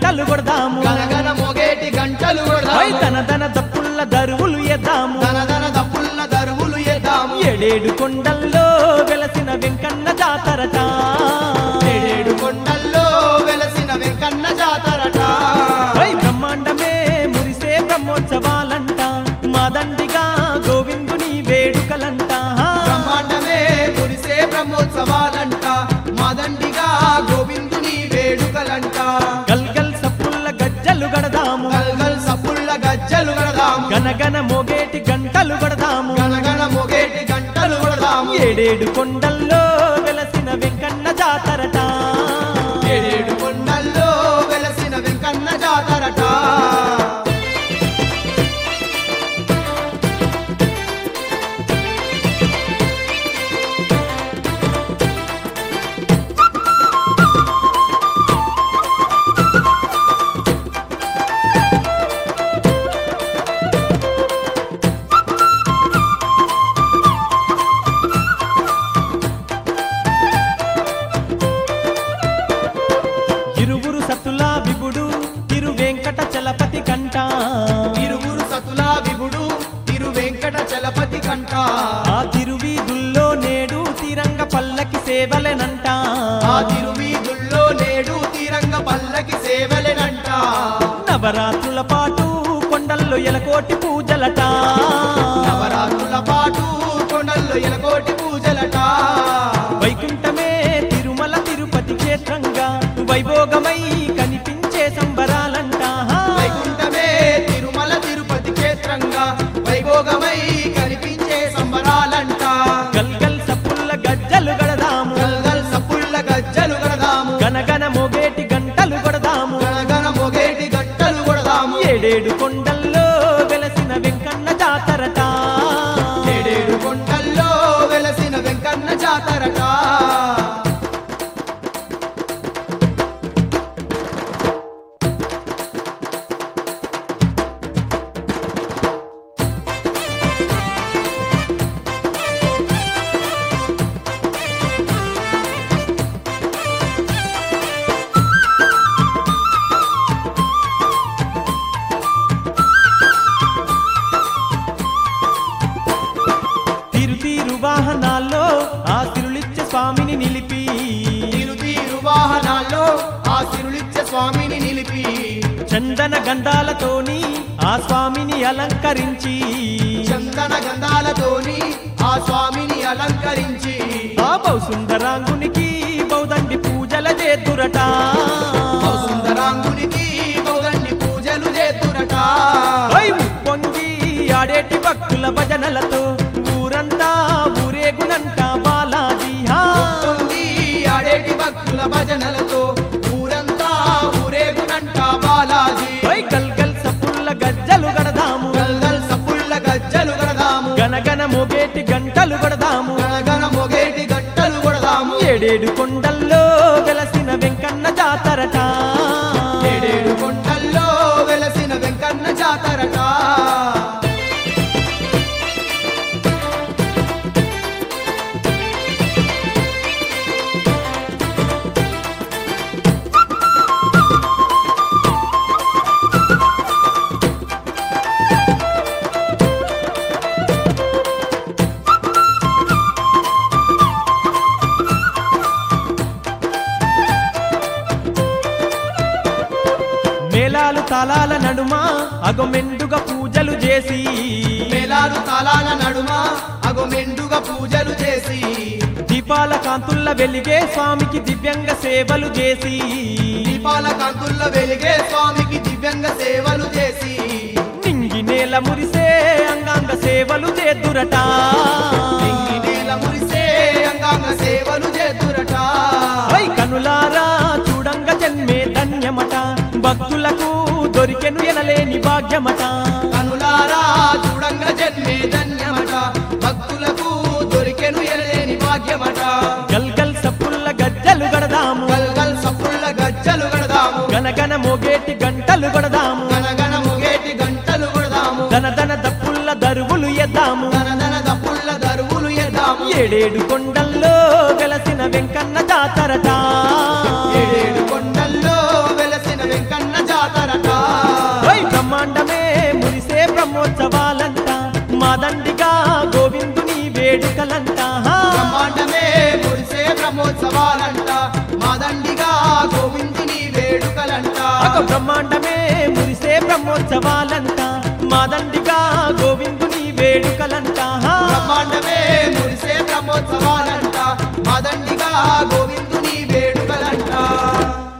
గంటలు కొడదాము గనగన మొగేటి గంటలు పై కొడదాము తన తన దప్పుల్ల దరువులు ఎద్దాము దన దన దప్పుల్ల దరువులు ఎద్దాము ఏడేడు కొండల్లో వెలసిన వెంకన్న జాతరట ఏడేడు కొండల్లో వెలసిన వెంకన్న జాతరట పై బ్రహ్మాండమే మురిసే బ్రహ్మోత్సవాలంట మాదండిగా గోవిందుని వేడుకలంట బ్రహ్మాండమే మురిసే బ్రహ్మోత్సవాలంట మదండిగా గోవిందుని వేడుకలంట గల్గల్ సప్పుల్ల గజ్జలు గడదాము గల్గల్ సప్పుళ్ళ గజ్జలు గడదాము గనగన మోగేటి గంటలు కొడదాము గనగన మొగేటి గంటలు కొడదాము ఏడేడు కొండల్లో వెలసిన వెంకన్న జాతరట ఏడేడు కొండల్లో వెలసిన వెంకన్న జాతరట ఇరువురు సతులా విభుడు తిరు వెంకట చలపతి కంట ఇరువురు సతుల విభుడు తిరు వెంకట చలపతి కంట ఆ తిరువీధుల్లో నేడు తిరంగ పల్లకి సేవలెనంట ఆ తిరువీధుల్లో నేడు తీరంగ పల్లకి సేవలెనంట నవరాత్రుల పాటు కొండల్లో ఎలకోటి పూజలట నవరాత్రుల పాటు కొండల్లో ఎలకోటి పూజలట వైకుంఠమే తిరుమల తిరుపతి క్షేత్రంగా వైభోగమై కనిపించే సంబరాలంట వైకుంఠమే తిరుమల తిరుపతి క్షేత్రంగా వైభోగమై కనిపించే సంబరాలంట గల్గల్ సప్పుల్ల గజ్జలు గడదాము గల్గల్ సప్పుళ్ళ గజ్జలు గడదాము గనగన మోగేటి గంటలు కొడదాము గనగన మొగేటి గట్టలు కొడదాము ఏడేడు కొండల్లో వెలసిన వెంకన్న జాతరట ఏడేడు కొండల్లో వెలసిన వెంకన్న జాతరట తీరు తీరు వాహనాల్లో ఆ తిరులిచ్చే స్వామిని నిలిపి తీరు తీరు వాహనాల్లో ఆ సిరులిచ్చ స్వామిని నిలిపి చందన గంధాలతోని ఆ స్వామిని అలంకరించి చందన గంధాలతోని ఆ స్వామిని అలంకరించి ఆ బహు సుందరాంగునికి బౌదండి పూజల చేతురట ఆ సుందరాంగునికి గౌదండి పూజలు చేతురట పై పొంగి ఆడేటి భక్తుల భజనలతో ఊరంతా ఊరేగునంట బాలాజీ హా. పొంగి ఆడేటి భక్తుల భజనలతో ఊరంతా ఊరేగునంట బాలాజీ పై గల్గల్ సప్పుల్ల గజ్జలు గడదాము గల్గల్ సప్పుళ్ళ గజ్జలు గడదాము గనగన మోగేటి గంటలు కొడదాము గనగన మొగేటి గట్టలు కొడదాము ఏడేడు కొండల్లో వెలసిన వెంకన్న జాతరట ఏడేడు కొండల్లో వెలసిన వెంకన్న జాతరట మేళాలు తాళాల నడుమ అగొమెండుగా పూజలు చేసి మేళాలు తాళాల నడుమ అగో మెండుగా పూజలు చేసి దీపాల కాంతుల్ల వెలిగే స్వామికి దివ్యంగ సేవలు చేసి దీపాల కాంతుల్ల వెలిగే స్వామికి దివ్యంగ సేవలు చేసి నింగి నేల మురిసే అంగాంగ సేవలు చేదురట నింగి నేల మురిసే అంగాంగ సేవలు చేతురట వై కనులారా చూడంగ జన్మే ధన్యమట భక్తులకు దొరికెను ఎనలేని భాగ్యమట కనులారా చూడంగ జన్మే ధన్యమట భక్తులకు దొరికెను ఎనలేని భాగ్యమట గల్గల్ సప్పుల్ల గజ్జలు గడదాము గల్గల్ సప్పుళ్ళ గజ్జలు గడదాము గనగన మోగేటి గంటలు కొడదాము గనగన ముగేటి గంటలు కొడదాము దన దన దప్పుల్ల దరువులు ఎద్దాము దన దన దప్పుళ్ళ దరువులు ఎద్దాము ఏడేడు కొండల్లో వెలసిన వెంకన్న జాతరట ఏడేడు కొండల్లో వెలసిన వెంకన్న అగో బ్రహ్మాండమే మురిసే బ్రహ్మోత్సవాలంట మాదండిగా గోవిందుని వేడుకలంట బ్రహ్మాండమే మురిసే బ్రహ్మోత్సవాలంట